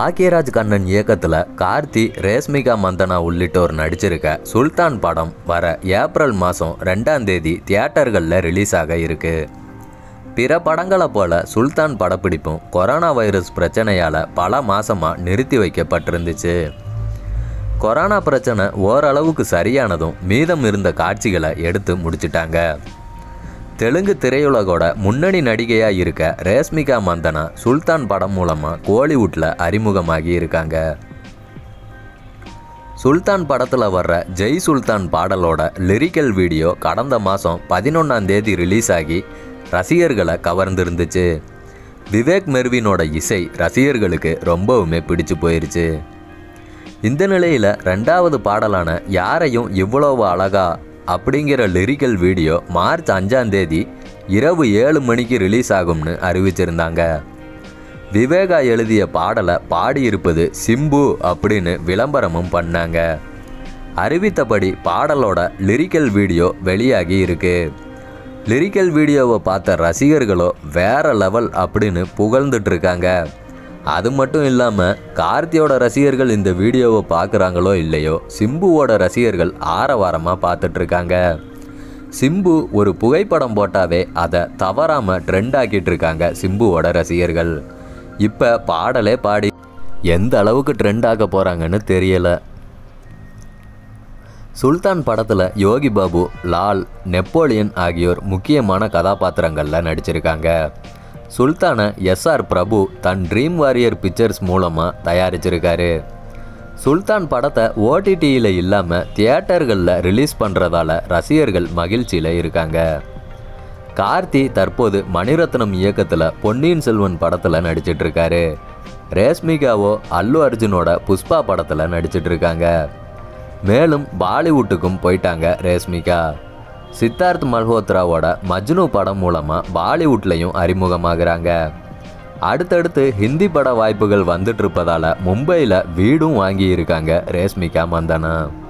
பாக்கியராஜ் கண்ணன் இயக்கத்தில் கார்த்தி ரேஷ்மிகா மந்தனா உள்ளிட்டோர் நடிச்சிருக்க சுல்தான் படம் வர ஏப்ரல் மாதம் ரெண்டாம் தேதி தியேட்டர்களில் ரிலீஸ் ஆக இருக்கு பிற படங்களை போல சுல்தான் படப்பிடிப்பும் கொரோனா வைரஸ் பிரச்சனையால் பல மாசமாக நிறுத்தி வைக்கப்பட்டிருந்துச்சு கொரோனா பிரச்சனை ஓரளவுக்கு சரியானதும் மீதம் இருந்த காட்சிகளை எடுத்து முடிச்சிட்டாங்க தெலுங்கு திரையுலகோட முன்னணி நடிகையாக இருக்க ரேஷ்மிகா மந்தனா சுல்தான் படம் மூலமாக கோலிவுட்டில் அறிமுகமாகி இருக்காங்க சுல்தான் படத்தில் வர்ற ஜெய் சுல்தான் பாடலோட லிரிக்கல் வீடியோ கடந்த மாதம் பதினொன்றாம் தேதி ரிலீஸ் ஆகி ரசிகர்களை கவர்ந்திருந்துச்சு விவேக் மெர்வினோட இசை ரசிகர்களுக்கு ரொம்பவுமே பிடிச்சு போயிருச்சு இந்த நிலையில் ரெண்டாவது பாடலான யாரையும் இவ்வளவு அழகா அப்படிங்கிற லிரிக்கல் வீடியோ மார்ச் அஞ்சாம் தேதி இரவு ஏழு மணிக்கு ரிலீஸ் ஆகும்னு அறிவிச்சிருந்தாங்க விவேகா எழுதிய பாடலை பாடியிருப்பது சிம்பு அப்படின்னு விளம்பரமும் பண்ணாங்க அறிவித்தபடி பாடலோட லிரிக்கல் வீடியோ வெளியாகி இருக்கு லிரிக்கல் வீடியோவை பார்த்த ரசிகர்களோ வேற லெவல் அப்படின்னு புகழ்ந்துட்டு இருக்காங்க அது மட்டும் இல்லாமல் கார்த்தியோட ரசிகர்கள் இந்த வீடியோவை பார்க்குறாங்களோ இல்லையோ சிம்புவோட ரசிகர்கள் ஆரவாரமாக பார்த்துட்டு இருக்காங்க சிம்பு ஒரு புகைப்படம் போட்டாவே அதை தவறாமல் ட்ரெண்ட் ஆக்கிட்டு இருக்காங்க சிம்புவோட ரசிகர்கள் இப்போ பாடலே பாடி எந்த அளவுக்கு ட்ரெண்ட் ஆக போகிறாங்கன்னு தெரியலை சுல்தான் படத்தில் யோகி பாபு லால் நெப்போலியன் ஆகியோர் முக்கியமான கதாபாத்திரங்களில் நடிச்சிருக்காங்க சுல்தானை எஸ்ஆர் பிரபு தன் ட்ரீம் வாரியர் பிக்சர்ஸ் மூலமாக தயாரிச்சிருக்காரு சுல்தான் படத்தை ஓடிடியில் இல்லாமல் தியேட்டர்களில் ரிலீஸ் பண்ணுறதால ரசிகர்கள் மகிழ்ச்சியில் இருக்காங்க கார்த்தி தற்போது மணிரத்னம் இயக்கத்தில் பொன்னியின் செல்வன் படத்தில் நடிச்சிட்டு இருக்காரு ரேஷ்மிகாவோ அல்லு அர்ஜுனோட புஷ்பா படத்தில் நடிச்சிட்டு இருக்காங்க மேலும் பாலிவுட்டுக்கும் போயிட்டாங்க ரேஷ்மிகா சித்தார்த் மல்ஹோத்ராவோட மஜ்னு படம் மூலமாக பாலிவுட்லேயும் அறிமுகமாகறாங்க அடுத்தடுத்து ஹிந்தி பட வாய்ப்புகள் வந்துட்டு இருப்பதால மும்பையில் வீடும் வாங்கி இருக்காங்க ரேஷ்மிகா மந்தனா